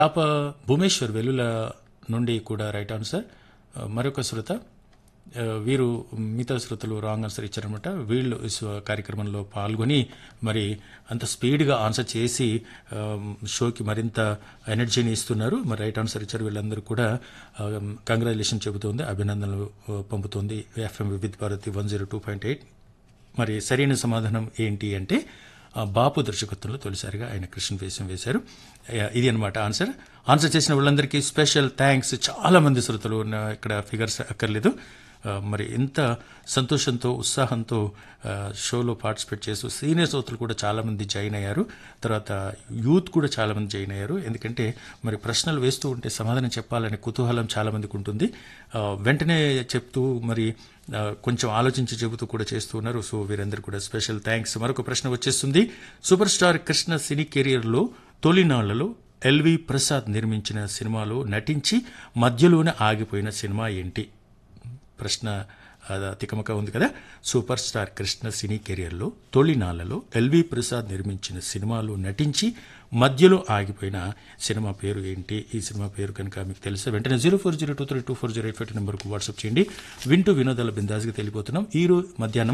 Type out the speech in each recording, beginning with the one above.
పాప భూమేశ్వర్ వెల్లుల నుండి కూడా రైట్ ఆన్సర్ ఆ, మరొక శ్రోత ఆ, వీరు మిగతా శ్రోతలు రాంగ్ ఆన్సర్ ఇచ్చారనమాట వీళ్ళు ఈ స్వ- కార్యక్రమంలో పాల్గొని మరి అంత స్పీడ్గా ఆన్సర్ చేసి ఆ, షోకి మరింత ఎనర్జీని ఇస్తున్నారు మరి రైట్ ఆన్సర్ ఇచ్చారు వీళ్ళందరూ కూడా కంగ్రాచులేషన్ చెబుతోంది అభినందనలు ఆ, పంపుతోంది FM Vividh Bharati one zero two point eight మరి సరైన సమాధానం ఏంటి అంటే ఆ, బాపు దర్శకత్వంలో తొలిసారిగా ఆయన కృష్ణ వేషం వేశారు ఆ, ఇది అనమాట ఆన్సర్ ఆన్సర్ చేసిన వాళ్ళందరికీ స్పెషల్ థ్యాంక్స్ చాలా మంది శ్రోతలు ఉన్న ఇక్కడ ఫిగర్స్ అక్కర్లేదు ఆ, మరి ఎంత సంతోషంతో ఉత్సాహంతో ఆ, షోలో పార్టిసిపేట్ చేస్తూ సీనియర్ శ్రోతలు కూడా చాలా మంది జాయిన్ అయ్యారు తర్వాత యూత్ కూడా చాలా మంది జాయిన్ అయ్యారు ఎందుకంటే మరి ప్రశ్నలు వేస్తూ ఉంటే సమాధానం చెప్పాలనే కుతూహలం చాలా మందికి ఉంటుంది ఆ, వెంటనే చెప్తూ మరి ఆ, కొంచెం ఆలోచించి చెబుతూ కూడా చేస్తూ ఉన్నారు సో వీరందరూ కూడా స్పెషల్ థ్యాంక్స్ మరొక ప్రశ్న వచ్చేస్తుంది సూపర్ స్టార్ కృష్ణ సినీ కెరియర్లో తొలినాళ్లలో ఎల్వి ప్రసాద్ నిర్మించిన సినిమాలో నటించి మధ్యలోనే ఆగిపోయిన సినిమా ఏంటి ప్రశ్న ఆ, తికమక ఉంది కదా సూపర్ స్టార్ కృష్ణ సినీ కెరియర్లో తొలినాళ్లలో ఎల్వి ప్రసాద్ నిర్మించిన సినిమాలో నటించి మధ్యలో ఆగిపోయిన సినిమా పేరు ఏంటి ఈ సినిమా పేరు కనుక మీకు తెలిస్తే వెంటనే zero four zero two three two four zero eight five నెంబర్కు వాట్సాప్ చేయండి వింటూ వినోదాల బిందాజ్గా తెలియపోతున్నాం ఈ రోజు మధ్యాహ్నం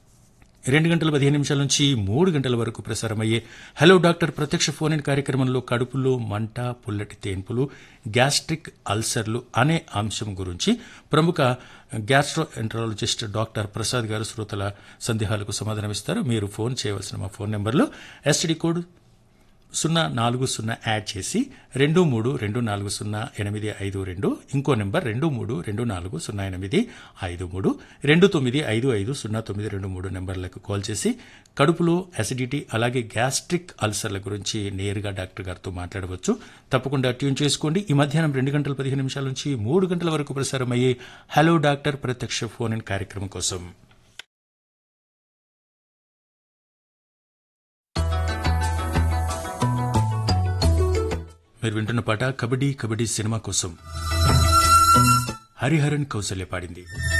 రెండు గంటల పదిహేను నిమిషాల నుంచి మూడు గంటల వరకు ప్రసారమయ్యే హలో డాక్టర్ ప్రత్యక్ష ఫోన్ ఇన్ కార్యక్రమంలో కడుపులో మంట పుల్లటి తేన్పులు గ్యాస్ట్రిక్ అల్సర్లు అనే అంశం గురించి ప్రముఖ గ్యాస్ట్రో ఎంట్రాలజిస్ట్ డాక్టర్ ప్రసాద్ గారు శ్రోతల సందేహాలకు సమాధానమిస్తారు మీరు ఫోన్ చేయవలసిన మా ఫోన్ నెంబర్లో ఎస్టీడీ కోడ్ సున్నా నాలుగు సున్నా యాడ్ చేసి రెండు మూడు రెండు నాలుగు సున్నా ఎనిమిది ఐదు రెండు ఇంకో నెంబర్ రెండు మూడు రెండు నాలుగు సున్నా ఎనిమిది ఐదు మూడు రెండు తొమ్మిది ఐదు ఐదు సున్నా తొమ్మిది రెండు మూడు నెంబర్లకు కాల్ చేసి కడుపులో అసిడిటీ అలాగే గ్యాస్ట్రిక్ అల్సర్ల గురించి నేరుగా డాక్టర్ గారితో మాట్లాడవచ్చు తప్పకుండా ట్యూన్ చేసుకోండి ఈ మధ్యాహ్నం రెండు గంటల పదిహేను నిమిషాల నుంచి మూడు గంటల వరకు ప్రసారమయ్యే హలో డాక్టర్ ప్రత్యక్ష ఫోన్ ఇన్ కార్యక్రమం కోసం మీరు వింటున్న పాట కబడ్డీ కబడ్డీ సినిమా కోసం హరిహరన్ కౌసల్య పాడింది